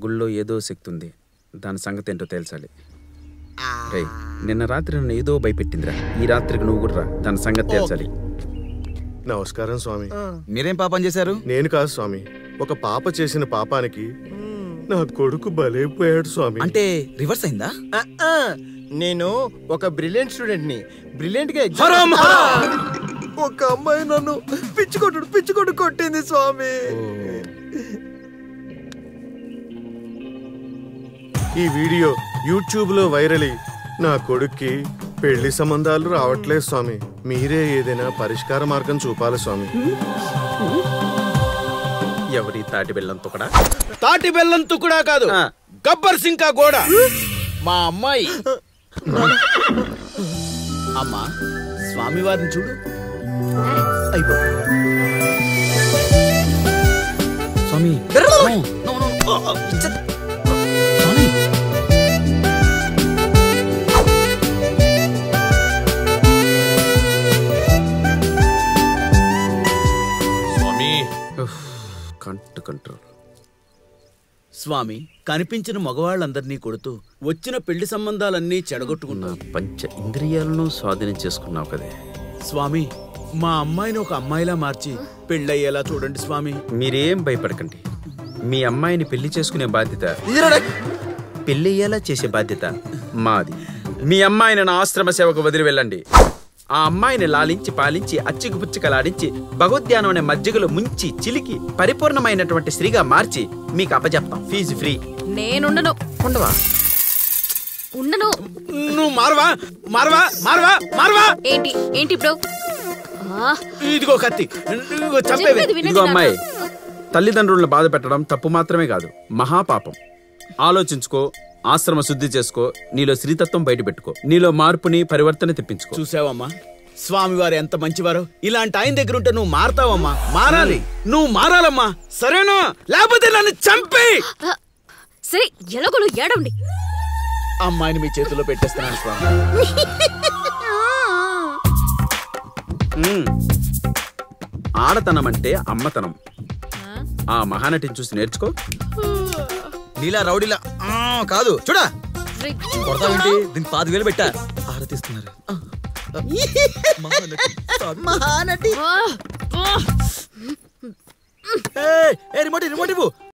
గుళ్ళో ఏదో శక్తి ఉంది దాని సంగతి ఏంటో తేల్చాలి రేయ్ నిన్న రాత్రి నన్ను ఏదో భయపెట్టిందిరా ఈ రాత్రికి నువ్వు కూడా రా దాని సంగతి తేల్చాలి నమస్కారం స్వామి మీరేం పాపం చేశారు నేను కాదు స్వామి ఒక పాప చేసిన పాపానికి నా కొడుకు బలైపోయాడు స్వామి అంటే రివర్స్ అయిందా ఆ, ఆ, నేను ఒక బ్రిలియంట్ స్టూడెంట్ ని బ్రిలియంట్ గా హరం, ఒక అమ్మాయి నన్ను పిచ్చుకొట్టు పిచ్చుకొట్టు కొట్టింది స్వామి ఈ వీడియో యూట్యూబ్ లో వైరల్ అయ్యి నా కొడుక్కి పెళ్లి సంబంధాలు రావట్లేదు స్వామి మీరే ఏదైనా పరిష్కార మార్గం చూపాలి స్వామి ఎవరి తాటి బెల్లం తొక్కడా తాటి బెల్లం తుకుడా కాదు ఆ. గబ్బర్ సింకా గోడ మా అమ్మాయి అమ్మా స్వామివారిని చూడు అయిపో స్వామి నో, నో, నో. ఆ, ఆ, చ్చ. స్వామి. స్వామి కంటు కంట్రోల్ స్వామి కనిపించిన మగవాళ్ళందరినీ కొడుతూ వచ్చిన పెళ్లి సంబంధాలన్నీ చెడగొట్టుకున్నా పంచ ఇంద్రియాలను స్వాధీనం చేసుకున్నావు కదే స్వామి మా అమ్మాయిని ఒక అమ్మాయిలా మార్చి పెళ్ళయ్యేలా చూడండి స్వామి మీరేం భయపడకండి మీ అమ్మాయిని పెళ్లి చేసుకునే బాధ్యత పెళ్ళయ్యేలా చేసే బాధ్యత మాది మీ అమ్మాయిని నా ఆశ్రమ సేవకు వదిలి వెళ్ళండి ఆ అమ్మాయిని లాలించి పాలించి అచ్చికి పుచ్చికలాడించి భగవద్ధ్యానం అనే మజ్జిగలో ముంచి చిలికి పరిపూర్ణమైనటువంటి స్త్రీగా మార్చి మీకు అప్పజెప్తాం ఫీజు ఫ్రీ నేనుండను ఉండవా ఉండను నువ్వు మారవా మారవా మారవా మారవా ఏంటి ఏంటి ఇప్పుడు ఆ, ఇదిగో కత్తి ఇదిగో చంపేవే చెప్పేది వినండి ఇదిగో నాన్న. అమ్మాయి తల్లిదండ్రులను బాధ పెట్టడం తప్పు మాత్రమే కాదు మహాపాపం ఆలోచించుకో ఆశ్రమ శుద్ధి చేసుకో నీలో శ్రీతత్వం బయట పెట్టుకో నీలో మార్పుని పరివర్తన తెప్పించుకో చూసావమ్మా స్వామివారు ఎంత మంచివారో ఇలాంటి ఆయన దగ్గర ఉంటే నువ్వు మారతావమ్మా మారాలి నువ్వు మారాలమ్మా సరేనా లేకపోతే నన్ను చంపి ఆ, సరే ఎలాగోలు ఏడండి అమ్మాయిని మీ చేతిలో పెట్టేస్తున్నాను స్వామి ఉమ్. ఆడతనం అంటే అమ్మతనం ఆ మహానటిని చూసి నేర్చుకో నీలా రౌడీలా ఆ, కాదు చూడా ఫ్రిడ్జ్ కొడతావేంటి దీనికి పాతి వేలు పెట్టా ఆరతిస్తున్నారు ఆ. మహానటి. మహానటి ఆ, ఆ. ఏయ్, ఏ రిమోట్ రిమోట్ ఇవ్వు